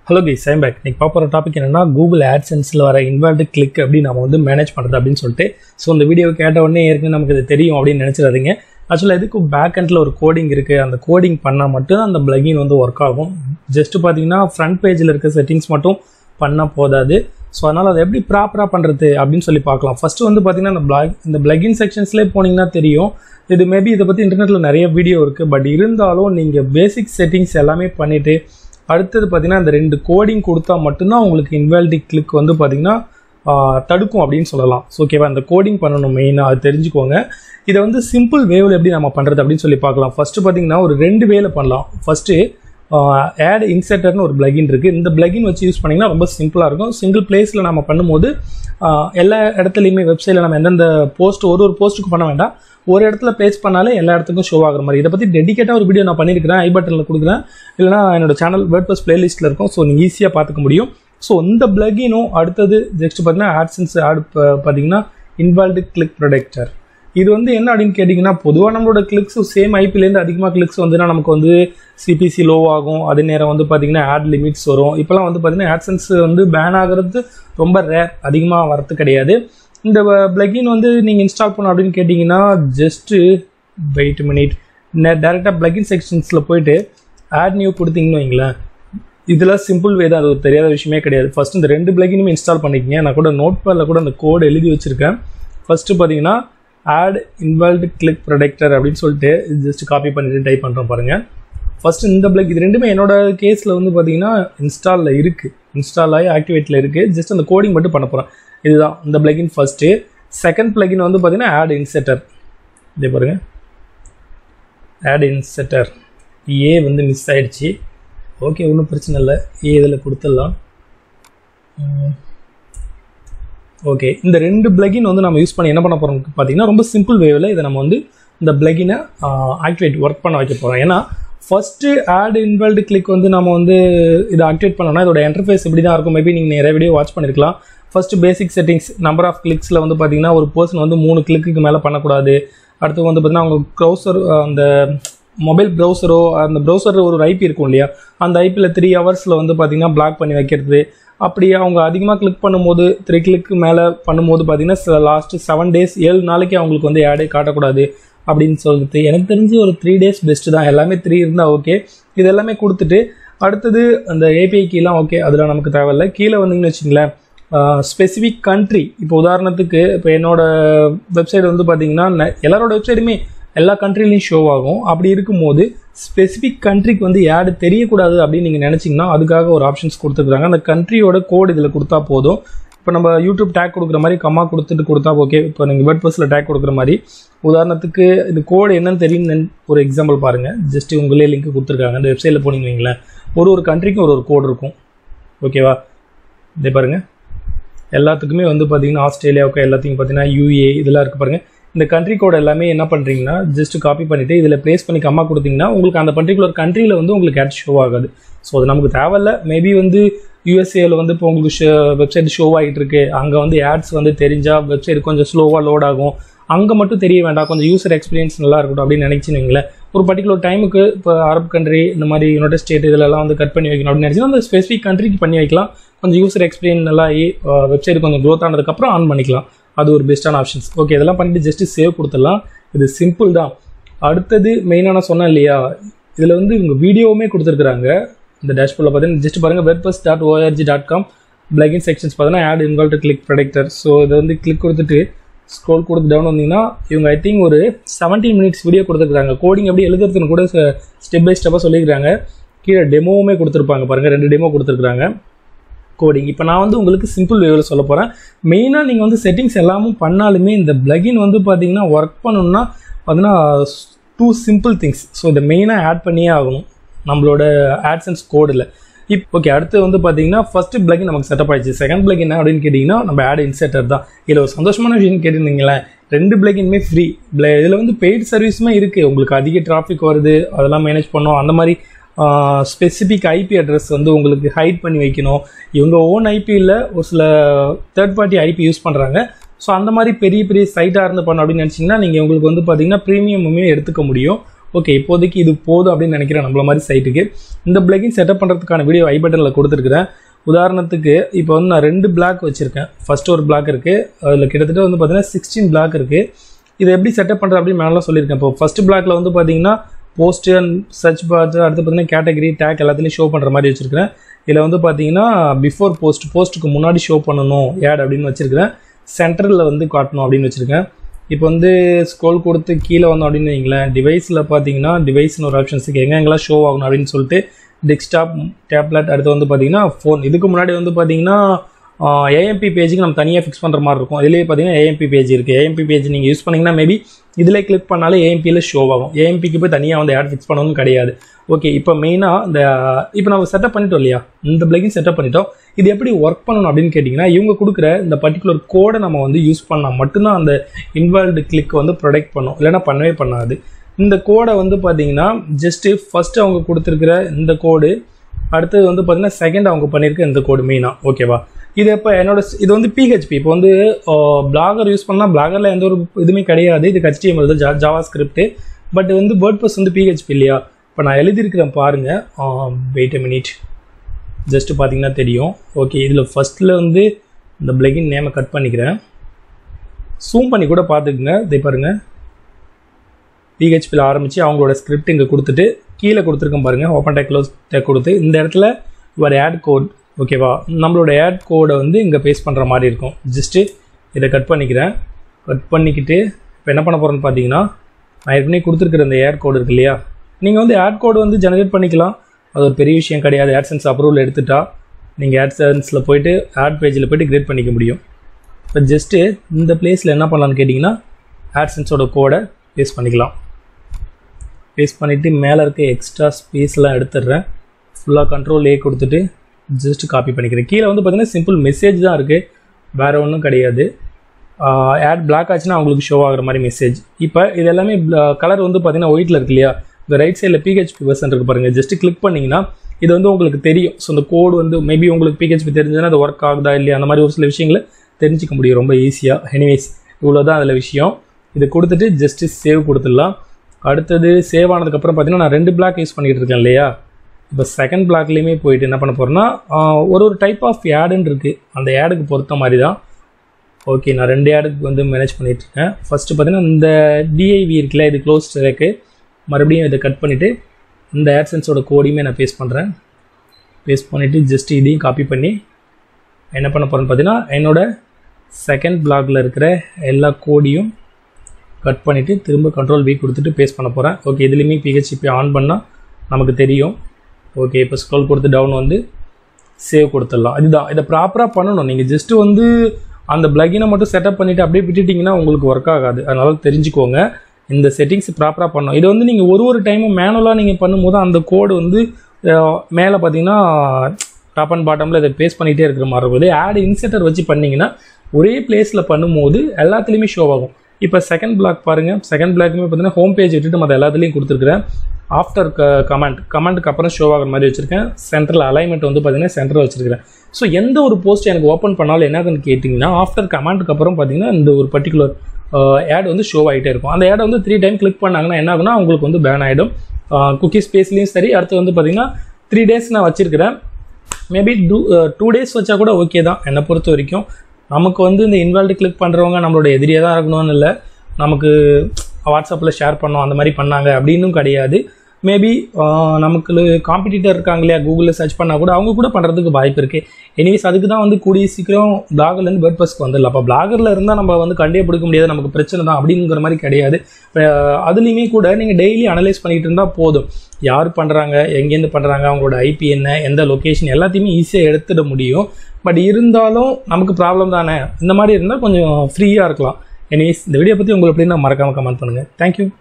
hello கை same back இன்னைக்கு பார்க்குற topic என்னன்னா கூகுள் ஆட்சன்ஸில் வர இன்வெர்ட் கிளிக் எப்படி நம்ம வந்து மேனேஜ் பண்ணுறது அப்படின்னு சொல்லிட்டு ஸோ இந்த வீடியோ கேட்ட உடனே ஏற்கனவே நமக்கு இது தெரியும் அப்படின்னு நினச்சிடாதீங்க ஆக்சுவலாக இதுக்கு பேக் எண்டில் ஒரு கோடிங் இருக்குது அந்த கோடிங் பண்ணால் மட்டும் அந்த பிளகின் வந்து ஒர்க் ஆகும் ஜஸ்ட் பார்த்தீங்கன்னா ஃப்ரண்ட் பேஜில் இருக்க செட்டிங்ஸ் மட்டும் பண்ணால் போதாது ஸோ அதனால் அதை எப்படி ப்ராப்பராக பண்ணுறது அப்படின்னு சொல்லி பார்க்கலாம் ஃபஸ்ட்டு வந்து பார்த்தீங்கன்னா இந்த பிளாக் இந்த பிளகின் செக்ஷன்ஸ்லேயே போனீங்கன்னா தெரியும் இது மேபி இதை பற்றி இன்டர்நெட்டில் நிறைய வீடியோ இருக்குது பட் இருந்தாலும் நீங்கள் பேசிக் செட்டிங்ஸ் எல்லாமே பண்ணிவிட்டு அடுத்தது பார்த்தீங்கன்னா இந்த ரெண்டு கோடிங் கொடுத்தா மட்டும்தான் உங்களுக்கு இன்வாலிடி கிளிக் வந்து பார்த்தீங்கன்னா தடுக்கும் அப்படின்னு சொல்லலாம் ஸோ ஓகேவா இந்த கோடிங் பண்ணணும் மெயினாக அது தெரிஞ்சுக்கோங்க இதை வந்து சிம்பிள் வேவில் எப்படி நம்ம பண்ணுறது அப்படின்னு சொல்லி பார்க்கலாம் ஃபஸ்ட்டு பார்த்தீங்கன்னா ஒரு ரெண்டு வேல பண்ணலாம் ஃபஸ்ட்டு ஆட் இன்செர்டர்னு ஒரு பிளகின் இருக்குது இந்த பிளகின் வச்சு யூஸ் பண்ணிங்கன்னா ரொம்ப சிம்பிளாக இருக்கும் சிங்கிள் பிளேஸில் நம்ம பண்ணும்போது எல்லா இடத்துலையுமே வெப்சைட்டில் நம்ம எந்தெந்த போஸ்ட் ஒரு ஒரு போஸ்ட்டுக்கு பண்ண வேண்டாம் ஒரு இடத்துல பிளேஸ் பண்ணாலே எல்லா இடத்துக்கும் ஷோ ஆகிற மாதிரி இதை பற்றி டெடிக்கேட்டாக ஒரு வீடியோ நான் பண்ணியிருக்கிறேன் ஐ பட்டனில் கொடுக்குறேன் இல்லைனா என்னோட சேனல் வேர்ட் ப்ளஸ் பிளேலிஸ்ட்டில் இருக்கும் ஸோ நீங்கள் ஈஸியாக பார்த்துக்க முடியும் ஸோ இந்த பிளகினும் அடுத்தது நெக்ஸ்ட் பார்த்தீங்கன்னா ஆட்சன்ஸ் ஆட் பார்த்தீங்கன்னா இன்வால்டு கிளிக் ப்ரொடெக்டர் இது வந்து என்ன அப்படின்னு கேட்டிங்கன்னா பொதுவாக நம்மளோட கிளிக்ஸ் சேம் ஐபிலேருந்து அதிகமாக கிளிக்ஸ் வந்துன்னா நமக்கு வந்து சிபிசி லோ ஆகும் அதே நேரம் வந்து பார்த்தீங்கன்னா ஆட் லிமிட்ஸ் வரும் இப்போலாம் வந்து பார்த்தீங்கன்னா ஆட்சன்ஸ் வந்து பேன் ஆகிறது ரொம்ப ரேர் அதிகமாக வரது கிடையாது இந்த பிளகின் வந்து நீங்கள் இன்ஸ்டால் பண்ணணும் அப்படின்னு கேட்டிங்கன்னா ஜஸ்ட்டு வெயிட் மினிட் டேரெக்டாக பிளகின் செக்ஷன்ஸில் போயிட்டு ஆட் நியூ கொடுத்தீங்கன்னு வைங்களேன் இதில் சிம்பிள் வே தான் அது ஒரு தெரியாத விஷயமே கிடையாது ஃபஸ்ட் இந்த ரெண்டு பிளகினுமே இன்ஸ்டால் பண்ணிக்கங்க நான் கூட நோட் பேடில் கூட அந்த கோடு எழுதி வச்சுருக்கேன் ஃபஸ்ட்டு பார்த்தீங்கன்னா ஆட் இன்வால்வ்டு கிளிக் ப்ரொடெக்டர் அப்படின்னு சொல்லிட்டு ஜஸ்ட் காப்பி பண்ணிட்டு டைப் பண்ணுறோம் பாருங்கள் ஃபஸ்ட்டு இந்த பிளக் இது ரெண்டுமே என்னோட கேஸில் வந்து பார்த்தீங்கன்னா இன்ஸ்டாலில் இருக்குது இன்ஸ்டால் ஆகி ஆக்டிவேட்டில் இருக்குது ஜஸ்ட் அந்த கோடிங் மட்டும் பண்ண போகிறேன் இதுதான் இந்த பிளகின் ஃபஸ்ட்டு செகண்ட் பிளகின் வந்து பார்த்தீங்கன்னா ஆட் இன்செட்டர் இதே பாருங்கள் ஆட் இன்செட்டர் ஏ வந்து மிஸ் ஆகிடுச்சு ஓகே ஒன்றும் பிரச்சனை இல்லை ஏ இதில் கொடுத்துடலாம் ஓகே இந்த ரெண்டு பிளகின் வந்து நம்ம யூஸ் பண்ணி என்ன பண்ண போகிறோம் பார்த்தீங்கன்னா ரொம்ப சிம்பிள் வேவில் இதை நம்ம வந்து இந்த பிளகினை ஆக்டிவேட் ஒர்க் பண்ண வைக்க போகிறோம் ஏன்னா ஃபஸ்ட்டு ஆட் இன்வெல்டு கிளிக் வந்து நம்ம வந்து இதை ஆக்டிவேட் பண்ணோம்னா இதோட இன்டர்ஃபேஸ் இப்படி தான் இருக்கும் மேபி நீங்கள் நிறைய வீடியோ வாட்ச் பண்ணியிருக்கலாம் first basic settings number of கிளிக்ஸில் வந்து பார்த்தீங்கன்னா ஒரு பர்சன் வந்து மூணு கிளிக்கு மேலே பண்ணக்கூடாது அடுத்து வந்து பார்த்தீங்கன்னா அவங்க ப்ரௌசர் அந்த மொபைல் ப்ரௌசரோ அந்த ப்ரௌசர் ஒரு ஐபி இருக்கும் இல்லையா அந்த ஐபியில் த்ரீ ஹவர்ஸில் வந்து பார்த்தீங்கன்னா பிளாக் பண்ணி வைக்கிறது அப்படி அவங்க அதிகமாக கிளிக் பண்ணும்போது த்ரீ கிளிக்கு மேலே பண்ணும்போது பார்த்தீங்கன்னா லாஸ்ட்டு செவன் டேஸ் ஏழு நாளைக்கு அவங்களுக்கு வந்து ஆடே காட்டக்கூடாது அப்படின்னு சொல்லிட்டு எனக்கு தெரிஞ்சு ஒரு த்ரீ டேஸ் பெஸ்ட்டு தான் எல்லாமே த்ரீ இருந்தால் ஓகே இது எல்லாமே கொடுத்துட்டு அடுத்தது அந்த ஏபிஐ கீலாம் ஓகே அதில் நமக்கு தேவையில்லை கீழே வந்தீங்கன்னு வச்சிங்களேன் ஸ்பெசிஃபிக் கண்ட்ரி இப்போ உதாரணத்துக்கு இப்போ என்னோட வெப்சைட் வந்து பார்த்தீங்கன்னா எல்லாரோட வெப்சைட்டுமே எல்லா கண்ட்ரிலையும் ஷோ ஆகும் அப்படி இருக்கும்போது ஸ்பெசிஃபிக் கண்ட்ரிக்கு வந்து ஆடு தெரியக்கூடாது அப்படின்னு நீங்கள் நினச்சிங்கன்னா அதுக்காக ஒரு ஆப்ஷன்ஸ் கொடுத்துருக்காங்க அந்த கண்ட்ரியோட கோடு இதில் கொடுத்தா போதும் இப்போ நம்ம யூடியூப் டேக் கொடுக்குற மாதிரி கம்மா கொடுத்துட்டு கொடுத்தா ஓகே இப்போ நீங்கள் வேர்ட் பஸ்ஸில் டேக் கொடுக்குற மாதிரி உதாரணத்துக்கு இது கோடு என்னன்னு தெரியும் ஒரு எக்ஸாம்பிள் பாருங்கள் ஜஸ்ட் உங்களே லிங்க் கொடுத்துருக்காங்க இந்த வெப்சைட்டில் போனீங்க வைங்களேன் ஒரு ஒரு கண்ட்ரிக்கும் ஒரு ஒரு கோடு இருக்கும் ஓகேவா இதே பாருங்கள் எல்லாத்துக்குமே வந்து பார்த்தீங்கன்னா ஆஸ்திரேலியாவுக்கு எல்லாத்தையும் பார்த்தீங்கன்னா யூஏ இதெல்லாம் இருக்குது பாருங்கள் இந்த கண்ட்ரி கோட் எல்லாமே என்ன பண்ணுறீங்கன்னா ஜஸ்ட் காப்பி பண்ணிவிட்டு இதில் ப்ளேஸ் பண்ணி கம்மா கொடுத்தீங்கன்னா உங்களுக்கு அந்த பர்டிகுலர் கண்ட்ரியில் வந்து உங்களுக்கு ஆட் ஷோ ஆகாது ஸோ அது நமக்கு தேவையில்ல மேபி வந்து யூஎஸ்ஏவில் வந்து இப்போ உங்களுக்கு ஷோ வெப்சைட் ஷோ ஆகிட்டு இருக்கு அங்கே வந்து ஆட்ஸ் வந்து தெரிஞ்சால் வெப்சைட் கொஞ்சம் ஸ்லோவாக லோட் ஆகும் அங்கே மட்டும் தெரிய வேண்டாம் கொஞ்சம் யூசர் எக்ஸ்பீரியன்ஸ் நல்லா இருக்கட்டும் அப்படின்னு நினச்சினீங்களேன் ஒரு பர்டிகுலர் டைமுக்கு இப்போ அரப் கண்ட்ரி இந்த மாதிரி யுனைடெட் ஸ்டேட் இதிலெல்லாம் வந்து கட் பண்ணி வைக்கணும் அப்படின்னு நினச்சினா அந்த ஸ்பெசிஃபிக் கண்ட்ரிக்கு பண்ணி வைக்கலாம் கொஞ்சம் யூசர் எக்ஸ்பீரியன்ஸ் நல்லா ஆகி வெப்சைட் கொஞ்சம் க்ரோத் ஆனதுக்கப்புறம் ஆன் பண்ணிக்கலாம் அது ஒரு பெஸ்ட்டான ஆப்ஷன்ஸ் ஓகே இதெல்லாம் பண்ணிட்டு ஜஸ்ட் சேவ் கொடுத்துடலாம் இது சிம்பிள் தான் அடுத்தது மெயினாக நான் சொன்னேன் இல்லையா இதில் வந்து இவங்க வீடியோவுமே கொடுத்துருக்குறாங்க இந்த டேஷ்போர்டில் பார்த்தீங்கன்னா ஜஸ்ட் பாருங்கள் வெப்பஸ் dot ORG dot com plugin sections பார்த்தீங்கன்னா ad invalid click protector so இதை வந்து கிளிக் கொடுத்துட்டு ஸ்க்ரோல் கொடுத்து டவுன் வந்தீங்கன்னா இவங்க ஐ திங்க் ஒரு செவன்டீன் மினிட்ஸ் வீடியோ கொடுத்துருக்காங்க கோடிங் எப்படி எழுதுறதுன்னு கூட ஸ்டெப் பை ஸ்டெப்பாக சொல்லியிருக்காங்க கீழே டெமோவுமே கொடுத்துருப்பாங்க பாருங்கள் ரெண்டு டெமோ கொடுத்துருக்காங்க கோடிங் இப்போ நான் வந்து உங்களுக்கு சிம்பிள் வேவில் சொல்ல போகிறேன் மெயினாக நீங்கள் வந்து செட்டிங்ஸ் எல்லாமும் பண்ணாலுமே இந்த பிளகின் வந்து பார்த்தீங்கன்னா ஒர்க் பண்ணணும்னா பார்த்தீங்கன்னா டூ சிம்பிள் திங்ஸ் ஸோ இதை மெயினாக ஆட் பண்ணியே ஆகணும் நம்மளோட ஆட்சன்ஸ் கோடில் இப்போ ஓகே அடுத்து வந்து பார்த்தீங்கன்னா ஃபஸ்ட்டு பிளகின் நமக்கு செட்டப் ஆயிடுச்சு செகண்ட் பிளகின் என்ன அப்படின்னு கேட்டிங்கன்னா நம்ம ஆட் இன்செர்டர் தான் இதில் ஒரு சந்தோஷமான விஷயம் கேட்டிருந்தீங்களேன் ரெண்டு பிளகினுமே ஃப்ரீ இதில் வந்து பெய்ட் சர்வீஸுமே இருக்குது உங்களுக்கு அதிக டிராஃபிக் வருது அதெல்லாம் மேனேஜ் பண்ணோம் அந்த மாதிரி ஸ்பெசிஃபிக் ஐபி அட்ரஸ் வந்து உங்களுக்கு ஹைட் பண்ணி வைக்கணும் இவங்க ஓன் ஐபியில் ஒரு சில தேர்ட் பார்ட்டி ஐபி யூஸ் பண்ணுறாங்க ஸோ அந்த மாதிரி பெரிய பெரிய சைட்டாக இருந்து பண்ணோம் அப்படின்னு நினச்சிங்கன்னா நீங்கள் உங்களுக்கு வந்து பார்த்தீங்கன்னா ப்ரீமியமுமே எடுத்துக்க முடியும் ஓகே இப்போதைக்கு இது போதும் அப்படின்னு நினைக்கிறேன் நம்மள மாதிரி சைட்டுக்கு இந்த பிளகின் செட்டப் பண்ணுறதுக்கான வீடியோ ஐ பட்டனில் கொடுத்துருக்குறேன் உதாரணத்துக்கு இப்போ வந்து நான் ரெண்டு பிளாக் வச்சுருக்கேன் ஃபர்ஸ்ட் ஒரு பிளாக் இருக்குது அதில் கிட்டத்தட்ட வந்து பார்த்தீங்கன்னா சிக்ஸ்டீன் பிளாக் இருக்குது இதை எப்படி செட்டப் பண்ணுறது அப்படின்னு மேலே சொல்லியிருக்கேன் இப்போ ஃபர்ஸ்ட் பிளாக்ல வந்து பார்த்தீங்கன்னா போஸ்ட் அண்ட் சர்ச் பார்த்து அடுத்து பார்த்தீங்கன்னா கேட்டகரி டேக் எல்லாத்துலேயும் ஷோ பண்ணுற மாதிரி வச்சுருக்கிறேன் இதில் வந்து பார்த்தீங்கன்னா பிஃபோர் போஸ்ட் போஸ்ட்டுக்கு முன்னாடி ஷோ பண்ணணும் ஆட் அப்படின்னு வச்சுருக்கிறேன் சென்டரில் வந்து காட்டணும் அப்படின்னு வச்சுருக்கேன் இப்போ வந்து ஸ்க்ரோல் கொடுத்து கீழே வந்தோம் அப்படின்னு வைங்களேன் டிவைஸில் பார்த்தீங்கன்னா டிவைஸ்னு ஒரு ஆப்ஷன்ஸுக்கு எங்கே எங்கெல்லாம் ஷோ ஆகணும் அப்படின்னு சொல்லிட்டு டெஸ்க்டாப் டேப்லெட் அடுத்து வந்து பார்த்தீங்கன்னா ஃபோன் இதுக்கு முன்னாடி வந்து பார்த்தீங்கன்னா ஏஎம்பி பேஜுக்கு நம்ம தனியாக ஃபிக்ஸ் பண்ணுற மாதிரி இருக்கும் இதுலேயே பார்த்தீங்கன்னா ஏஎம்பி பேஜ் இருக்குது ஏஎம்பி பேஜ் நீங்கள் யூஸ் பண்ணிங்கன்னா மேபி இதில் கிளிக் பண்ணாலே ஏஎம்பியில் ஷோ ஆகும் ஏஎம்பிக்கு போய் தனியாக வந்து ஆட் ஃபிக்ஸ் பண்ணணும் கிடையாது ஓகே இப்போ மெயினாக இந்த இப்போ நம்ம செட்டப் பண்ணிட்டோம் இல்லையா இந்த பிளகின் செட்டப் பண்ணிட்டோம் இது எப்படி ஒர்க் பண்ணணும் அப்படின்னு கேட்டிங்கன்னா இவங்க கொடுக்குற இந்த பர்டிகுலர் கோடை நம்ம வந்து யூஸ் பண்ணால் மட்டும்தான் அந்த இன்வால்வ்டு கிளிக் வந்து ப்ரொடெக்ட் பண்ணும் இல்லைன்னா பண்ணவே பண்ணாது இந்த கோடை வந்து பார்த்தீங்கன்னா ஜஸ்ட்டு ஃபஸ்ட்டு அவங்க கொடுத்துருக்கிற இந்த கோடு அடுத்தது வந்து பார்த்தீங்கன்னா செகண்ட் அவங்க பண்ணியிருக்க இந்த கோடு மெயினாக ஓகேவா இது இப்போ என்னோட இது வந்து பிஹெச்பி இப்போ வந்து பிளாகர் யூஸ் பண்ணால் பிளாகரில் எந்த ஒரு இதுவுமே கிடையாது இது HTML தான் ஜா ஜாவா ஸ்கிரிப்ட் பட் வந்து வேர்ட் பஸ் வந்து பிஹெச்பி இல்லையா இப்போ நான் எழுதியிருக்கிறேன் பாருங்கள் வெயிட் எ மினிட் ஜஸ்ட்டு பார்த்தீங்கன்னா தெரியும் ஓகே இதில் ஃபஸ்ட்டில் வந்து இந்த பிளகின் நேமை கட் பண்ணிக்கிறேன் ஜூம் பண்ணி கூட பார்த்துக்குங்க இதை பாருங்கள் பிஹெச்பியில் ஆரம்பித்து அவங்களோட ஸ்கிரிப்ட் இங்கே கொடுத்துட்டு கீழே கொடுத்துருக்கேன் பாருங்கள் ஓப்பன் டெக் க்ளோஸ் டெக் கொடுத்து இந்த இடத்துல ஒரு ஆட் கோட் ஓகேவா நம்மளோட ஆட் கோடை வந்து இங்கே பேஸ்ட் பண்ணுற மாதிரி இருக்கும் ஜஸ்ட்டு இதை கட் பண்ணிக்கிறேன் கட் பண்ணிக்கிட்டு இப்போ என்ன பண்ண போகிறேன்னு பார்த்தீங்கன்னா நான் ஏற்கனவே கொடுத்துருக்குற இந்த ஆட் கோடு இருக்கு இல்லையா நீங்கள் வந்து ஆட் கோடு வந்து ஜெனரேட் பண்ணிக்கலாம் அது ஒரு பெரிய விஷயம் கிடையாது ஆட்சன்ஸ் அப்ரூவல் எடுத்துட்டா நீங்கள் ஆட்சன்ஸில் போயிட்டு ஆட் பேஜில் போயிட்டு கிரியேட் பண்ணிக்க முடியும் இப்போ ஜஸ்ட்டு இந்த பிளேஸில் என்ன பண்ணலான்னு கேட்டிங்கன்னா ஆட்சன்ஸோட கோடை பேஸ்ட் பண்ணிக்கலாம் பேஸ்ட் பண்ணிவிட்டு மேலே இருக்க எக்ஸ்ட்ரா ஸ்பேஸ்லாம் எடுத்துடுறேன் ஃபுல்லாக கண்ட்ரோல் ஏ கொடுத்துட்டு ஜஸ்ட் காப்பி பண்ணிக்கிறேன் கீழே வந்து பார்த்தீங்கன்னா சிம்பிள் மெசேஜ் தான் இருக்குது வேறு ஒன்றும் கிடையாது ஆட் பிளாக் ஆச்சுன்னா அவங்களுக்கு ஷோ ஆகிற மாதிரி மெசேஜ் இப்போ இது எல்லாமே கலர் வந்து பார்த்தீங்கன்னா ஒயிட்டில் இருக்கு இல்லையா இந்த ரைட் சைடில் பிஹெச்பி வெர்சன் இருக்கு பாருங்கள் ஜஸ்ட் கிளிக் பண்ணிங்கன்னா இது வந்து உங்களுக்கு தெரியும் ஸோ இந்த கோடு வந்து மேபி உங்களுக்கு பிஹெச்பி தெரிஞ்சதுன்னா அது ஒர்க் ஆகுதா இல்லையா அந்த மாதிரி ஒரு சில விஷயங்களை தெரிஞ்சிக்க முடியும் ரொம்ப ஈஸியாக எனிவேஸ் இவ்வளோ தான் அதில் விஷயம் இது கொடுத்துட்டு ஜஸ்ட்டு சேவ் கொடுத்துடலாம் அடுத்தது சேவ் ஆனதுக்கப்புறம் பார்த்தீங்கன்னா நான் ரெண்டு பிளாக் யூஸ் பண்ணிகிட்டு இருக்கேன் இல்லையா இப்போ செகண்ட் பிளாக்லேயுமே போயிட்டு என்ன பண்ண போகிறேன்னா ஒரு ஒரு டைப் ஆஃப் ஆடுன்னு இருக்குது அந்த ஆடுக்கு பொறுத்த மாதிரி தான் ஓகே நான் ரெண்டு ஆடுக்கு வந்து மேனேஜ் பண்ணிகிட்ருக்கேன் ஃபஸ்ட்டு பார்த்தீங்கன்னா இந்த டிஐவி இருக்குல்ல இது க்ளோஸ் இருக்கு மறுபடியும் இதை கட் பண்ணிவிட்டு இந்த ஆட்சன்ஸோட கோடையுமே நான் பேஸ்ட் பண்ணுறேன் பேஸ்ட் பண்ணிவிட்டு ஜஸ்ட் இதையும் காப்பி பண்ணி என்ன பண்ண போகிறேன்னு பார்த்தீங்கன்னா என்னோட செகண்ட் பிளாகில் இருக்கிற எல்லா கோடையும் கட் பண்ணிவிட்டு திரும்ப கண்ட்ரோல் வி கொடுத்துட்டு பேஸ்ட் பண்ண போகிறேன் ஓகே இதுலேயுமே பிஹெச்பி ஆன் பண்ணால் நமக்கு தெரியும் ஓகே இப்போ ஸ்க்ரோல் கொடுத்து டவுன் வந்து சேவ் கொடுத்துடலாம் இதுதான் இதை ப்ராப்பராக பண்ணணும் நீங்கள் ஜஸ்ட்டு வந்து அந்த பிளகினை மட்டும் செட்டப் பண்ணிவிட்டு அப்படியே விட்டுட்டிங்கன்னா உங்களுக்கு ஒர்க் ஆகாது அதனால் தெரிஞ்சுக்கோங்க இந்த செட்டிங்ஸ் ப்ராப்பராக பண்ணணும் இது வந்து நீங்கள் ஒரு ஒரு டைமும் மேனுவலாக நீங்கள் பண்ணும்போது அந்த கோடு வந்து மேலே பார்த்தீங்கன்னா டாப் அண்ட் பாட்டமில் இதை பேஸ்ட் பண்ணிகிட்டே இருக்கிற மாதிரி இருக்கும் இதே ஆட் இன்செட்டர் வச்சு பண்ணிங்கன்னா ஒரே பிளேஸில் பண்ணும்போது எல்லாத்துலேயுமே ஷோ ஆகும் இப்போ செகண்ட் பிளாக் பாருங்கள் செகண்ட் பிளாக்குமே பார்த்தீங்கன்னா ஹோம் பேஜ் விட்டுட்டு மற்ற எல்லாத்துலேயும் கொடுத்துருக்குறேன் ஆஃப்டர் க கமெண்ட் கமெண்ட்டுக்கு அப்புறம் ஷோ ஆகிற மாதிரி வச்சுருக்கேன் சென்டரில் அலைன்மெண்ட் வந்து பார்த்தீங்கன்னா சென்டரில் வச்சுருக்கிறேன் ஸோ எந்த ஒரு போஸ்ட் எனக்கு ஓப்பன் பண்ணாலும் என்னதுன்னு கேட்டிங்கன்னா ஆஃப்டர் கமெண்ட்டுக்கு அப்புறம் பார்த்தீங்கன்னா இந்த ஒரு பர்டிகுலர் ஆட் வந்து ஷோ ஆகிட்டே இருக்கும் அந்த ஆடை வந்து த்ரீ டைம் கிளிக் பண்ணாங்கன்னா என்ன ஆகுனா அவங்களுக்கு வந்து பேன் ஆகிடும் குக்கி ஸ்பேஸ்லேயும் சரி அடுத்து வந்து பார்த்தீங்கன்னா த்ரீ டேஸ் நான் வச்சுருக்கிறேன் மேபி டூ டூ டேஸ் வச்சா கூட ஓகே தான் என்னை பொறுத்த வரைக்கும் நமக்கு வந்து இந்த இன்வால்வ்டு கிளிக் பண்ணுறவங்க நம்மளோட எதிரியாக தான் இருக்கணும்னு இல்லை நமக்கு வாட்ஸ்அப்பில் ஷேர் பண்ணோம் அந்த மாதிரி பண்ணாங்க அப்படின்னும் கிடையாது மேபி நமக்கு காம்படிட்டர் இருக்காங்க இல்லையா கூகுளில் சர்ச் பண்ணால் கூட அவங்க கூட பண்ணுறதுக்கு வாய்ப்பு இருக்குது எனிவேஸ் அதுக்கு தான் வந்து கூடிய சீக்கிரம் பிளாகர்லேருந்து வேர்ட் பஸ்க்கு வந்துடலாம் அப்போ பிளாகரில் இருந்தால் நம்ம வந்து கண்டே பிடிக்க முடியாது நமக்கு பிரச்சனை தான் அப்படிங்கிற மாதிரி கிடையாது அதுலேயுமே கூட நீங்கள் டெய்லி அனலைஸ் பண்ணிகிட்டு இருந்தால் போதும் யார் பண்ணுறாங்க எங்கேருந்து பண்ணுறாங்க அவங்களோட ஐபி என்ன எந்த லொக்கேஷன் எல்லாத்தையுமே ஈஸியாக எடுத்துட முடியும் பட் இருந்தாலும் நமக்கு ப்ராப்ளம் தானே இந்த மாதிரி இருந்தால் கொஞ்சம் ஃப்ரீயாக இருக்கலாம் எனிவேஸ் இந்த வீடியோ பற்றி உங்களுக்கு எப்படின்னா மறக்காமல் கமெண்ட் பண்ணுங்கள் தேங்க்யூ